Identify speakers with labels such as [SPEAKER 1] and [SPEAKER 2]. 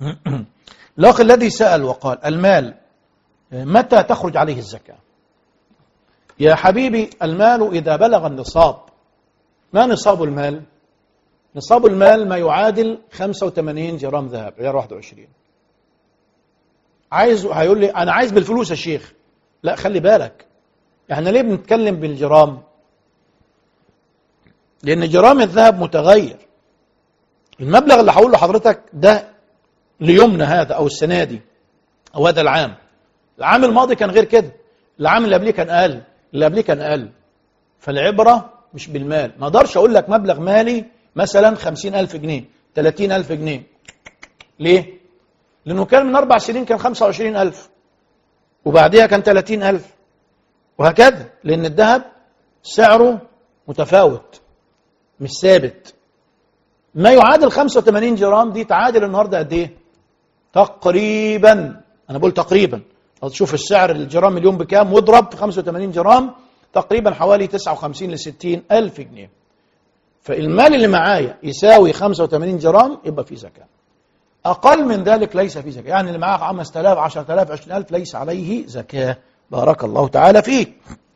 [SPEAKER 1] الأخ الذي سأل وقال المال متى تخرج عليه الزكاة يا حبيبي المال إذا بلغ النصاب ما نصاب المال نصاب المال ما يعادل 85 جرام ذهب غير 21 عايز هيقول لي أنا عايز بالفلوس يا شيخ لا خلي بالك احنا ليه بنتكلم بالجرام لأن جرام الذهب متغير المبلغ اللي هقول لحضرتك ده ليومنا هذا أو السنة دي أو هذا العام العام الماضي كان غير كده العام اللي قبليه كان أقل اللي قبليه كان أقل فالعبرة مش بالمال ما اقدرش أقول لك مبلغ مالي مثلا خمسين ألف جنيه تلاتين ألف جنيه ليه؟ لأنه كان من أربع سنين كان خمسة وعشرين ألف وبعدها كان تلاتين ألف وهكذا لأن الذهب سعره متفاوت مش ثابت ما يعادل 85 جرام دي تعادل النهارده قد ايه؟ تقريبا انا بقول تقريبا تشوف السعر الجرام اليوم بكام واضرب في 85 جرام تقريبا حوالي 59 ل 60 الف جنيه فالمال اللي معايا يساوي 85 جرام يبقى فيه زكاه اقل من ذلك ليس فيه زكاه يعني اللي معاه 5000 10000 20000 ليس عليه زكاه بارك الله تعالى فيك